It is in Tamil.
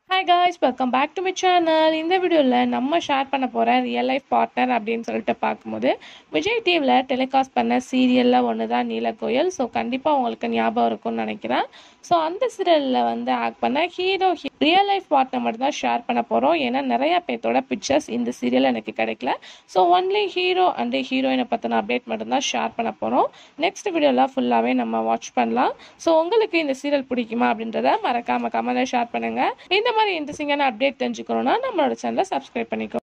hi guys welcome back to my channel இந்த வீடியோவில் நம்ம ஷேர் பண்ண போகிற ரியல் லைஃப் பார்ட்னர் அப்படின்னு சொல்லிட்டு பார்க்கும்போது விஜய் டிவியில் டெலிகாஸ்ட் பண்ண சீரியலில் ஒன்று தான் நீலக்கோயல் ஸோ கண்டிப்பாக உங்களுக்கு ஞாபகம் இருக்கும்னு நினைக்கிறேன் ஸோ அந்த சீரியலில் வந்து ஆக்ட் பண்ண ஹீரோ ரியல் லைஃப் பார்ட்னர் மட்டும் தான் ஷேர் பண்ண போகிறோம் ஏன்னா நிறைய பேர்த்தோட பிக்சர்ஸ் இந்த சீரியல் எனக்கு கிடைக்கல ஸோ ஒன்லி ஹீரோ அண்ட் ஹீரோயினை பற்றின அப்டேட் மட்டும் தான் ஷேர் பண்ண போகிறோம் நெக்ஸ்ட் வீடியோலாம் ஃபுல்லாகவே நம்ம வாட்ச் பண்ணலாம் ஸோ உங்களுக்கு இந்த சீரியல் பிடிக்குமா அப்படின்றத மறக்காம கமெண்ட்ல ஷேர் பண்ணுங்கள் இந்த மாதிரி இன்ட்ரெஸ்டிங்கான அப்டேட் தெரிஞ்சுக்கணும்னா நம்மளோட சேனலை சப்ஸ்கிரைப் பண்ணிக்கோ